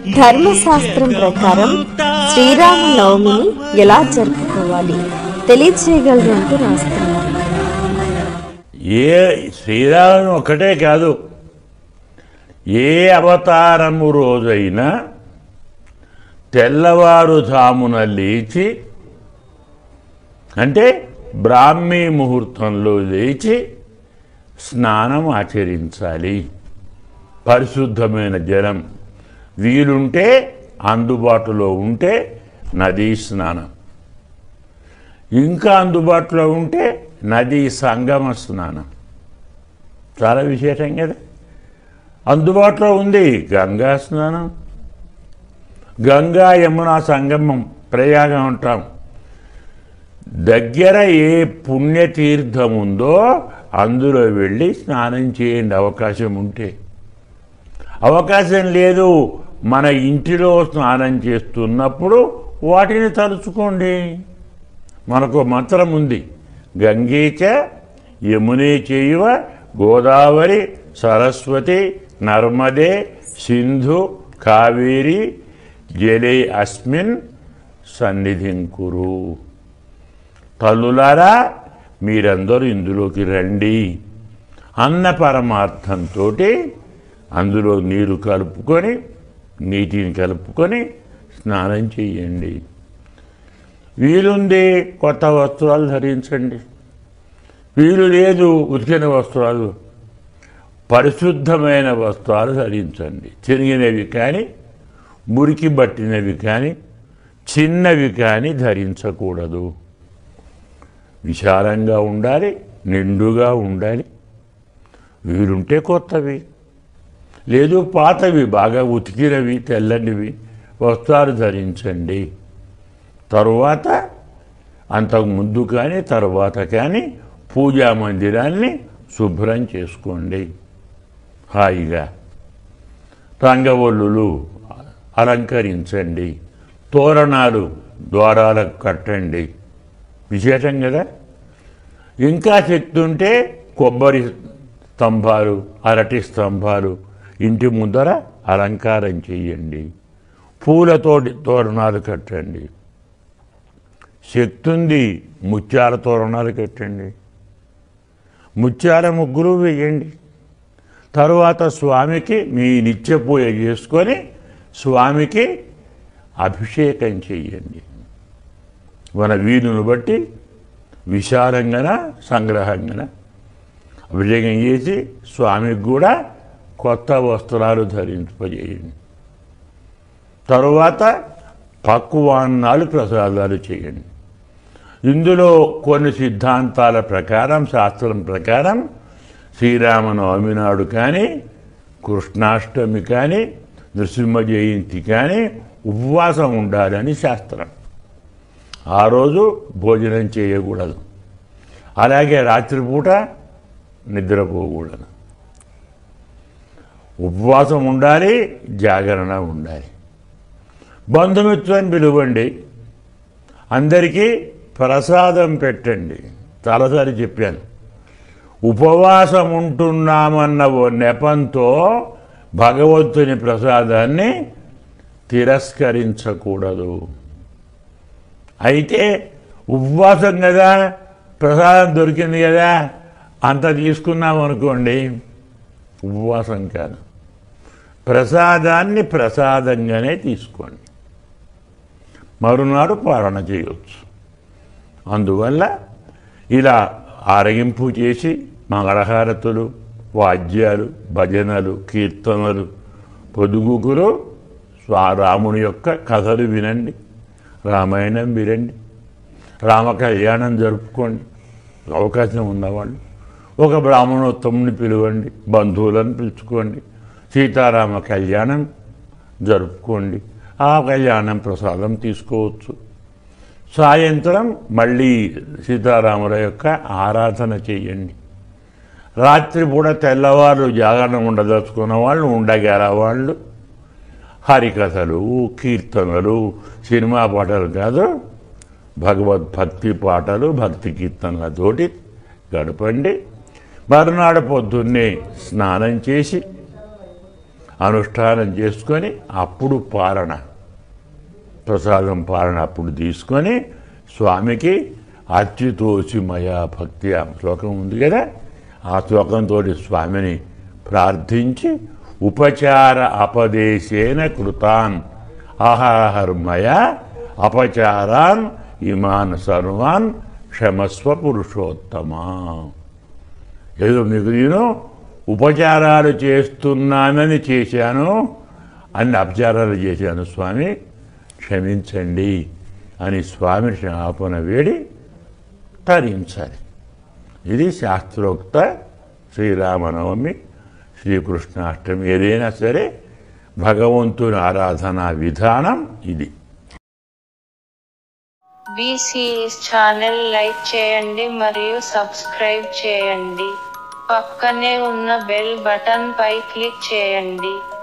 ధర్మశాస్త్రం ప్రకారం శ్రీరామ నవమిని ఎలా జరుపుకోవాలి తెలియచేయగలరు అంటూ రాస్తున్నారు ఏ శ్రీరాముని ఒక్కటే కాదు ఏ అవతారము రోజైనా తెల్లవారుజామున లేచి అంటే బ్రాహ్మీ ముహూర్తంలో లేచి స్నానం ఆచరించాలి పరిశుద్ధమైన జలం వీలుంటే అందుబాటులో ఉంటే నదీ స్నానం ఇంకా అందుబాటులో ఉంటే నదీ సంగమ స్నానం చాలా విశేషం కదా అందుబాటులో ఉంది గంగా స్నానం గంగా యమునా సంగమం ప్రయాగం అంటాం దగ్గర ఏ పుణ్యతీర్థం ఉందో అందులో వెళ్ళి స్నానం చేయండి అవకాశం ఉంటే అవకాశం లేదు మన ఇంటిలో స్నానం చేస్తున్నప్పుడు వాటిని తలుచుకోండి మనకు మంత్రం ఉంది గంగేచ యమునే చేయువ గోదావరి సరస్వతి నర్మదే సింధు కావేరి జలే అస్మిన్ సన్నిధిం కురు తల్లులారా మీరందరూ ఇందులోకి రండి అన్న పరమార్థంతో అందులో నీరు కలుపుకొని నీటిని కలుపుకొని స్నానం చేయండి వీలుంది కొత్త వస్త్రాలు ధరించండి వీలు లేదు ఉతికిన వస్త్రాలు పరిశుద్ధమైన వస్త్రాలు ధరించండి చిరిగినవి కానీ మురికి పట్టినవి కానీ చిన్నవి కానీ ధరించకూడదు విశాలంగా ఉండాలి నిండుగా ఉండాలి వీలుంటే కొత్తవి లేదు పాతవి బాగా ఉతికినవి తెల్లనివి వస్త్రాలు ధరించండి తరువాత అంతకు ముందు కానీ తరువాత కానీ పూజా మందిరాన్ని శుభ్రం చేసుకోండి హాయిగా రంగవల్లులు అలంకరించండి తోరణాలు ద్వారాలకు కట్టండి విశేషం కదా ఇంకా శక్తి ఉంటే కొబ్బరి స్తంభాలు అరటి స్తంభాలు ఇంటి ముందర అలంకారం చేయండి పూలతోటి తోరణాలు కట్టండి శక్తి ఉంది ముత్యాల తోరణాలు కట్టండి ముత్యాల ముగ్గురు వేయండి తరువాత స్వామికి మీ నిత్య పూజ చేసుకొని స్వామికి అభిషేకం చెయ్యండి మన వీలును బట్టి విశాలంగా సంగ్రహంగా అభిషేకం చేసి స్వామికి కూడా కొత్త వస్త్రాలు ధరింపజేయండి తరువాత పక్వాన్నాలు ప్రసాదాలు చేయండి ఇందులో కొన్ని సిద్ధాంతాల ప్రకారం శాస్త్రం ప్రకారం శ్రీరామనవమి నాడు కానీ కృష్ణాష్టమి కానీ నృసింహ జయంతి కానీ ఉపవాసం ఉండాలని శాస్త్రం ఆ రోజు భోజనం చేయకూడదు అలాగే రాత్రిపూట నిద్రపోకూడదు ఉపవాసం ఉండాలి జాగరణ ఉండాలి బంధుమిత్వాన్ని పిలువండి అందరికీ ప్రసాదం పెట్టండి చాలాసారి చెప్పాను ఉపవాసం ఉంటున్నామన్న ఓ నెపంతో భగవంతుని ప్రసాదాన్ని తిరస్కరించకూడదు అయితే ఉపవాసం కదా ప్రసాదం దొరికింది కదా అంత తీసుకున్నాం అనుకోండి ఉపవాసం కాదు ప్రసాదాన్ని ప్రసాదంగానే తీసుకోండి మరునాడు పాలన చేయవచ్చు అందువల్ల ఇలా ఆరగింపు చేసి మంగళహారతులు వాద్యాలు భజనలు కీర్తనలు పొదుగుకులు స్వా రాముని యొక్క కథలు వినండి రామాయణం వినండి రామ కళ్యాణం జరుపుకోండి అవకాశం ఉన్నవాళ్ళు ఒక బ్రాహ్మణోత్తముని పిలవండి బంధువులను పిలుచుకోండి సీతారామ కళ్యాణం జరుపుకోండి ఆ కళ్యాణం ప్రసాదం తీసుకోవచ్చు సాయంత్రం మళ్ళీ సీతారాముల యొక్క ఆరాధన చేయండి రాత్రి పూట తెల్లవారు జాగరణ ఉండదలుచుకున్న వాళ్ళు ఉండగల వాళ్ళు హరికథలు కీర్తనలు సినిమా పాటలు కాదు భగవద్భక్తి పాటలు భక్తి కీర్తనలతోటి గడపండి మరునాడు పొద్దున్నే స్నానం చేసి అనుష్ఠానం చేసుకొని అప్పుడు పాలన ప్రసాదం పాలన అప్పుడు తీసుకొని స్వామికి అచ్యుతోసి మయా భక్తి ఆ శ్లోకం ఉంది కదా ఆ శ్లోకంతో స్వామిని ప్రార్థించి ఉపచార అపదేశేన కృతాన్ ఆహాహర్మయ అపచారాన్ ఇమాన్ సర్వాన్ క్షమస్వ పురుషోత్తమా ఏదో మీకు నేను ఉపచారాలు చేస్తున్నానని చేశాను అన్ని అపచారాలు చేశాను స్వామి క్షమించండి అని స్వామి క్షమాపణ వేడి తరించాలి ఇది శాస్త్రోక్త శ్రీరామనవమి శ్రీకృష్ణాష్టమి ఏదైనా సరే భగవంతుని ఆరాధనా విధానం ఇది బీసీఎస్ ఛానల్ లైక్ చేయండి మరియు సబ్స్క్రైబ్ చేయండి పక్కనే ఉన్న బెల్ బటన్ పై క్లిక్ చేయండి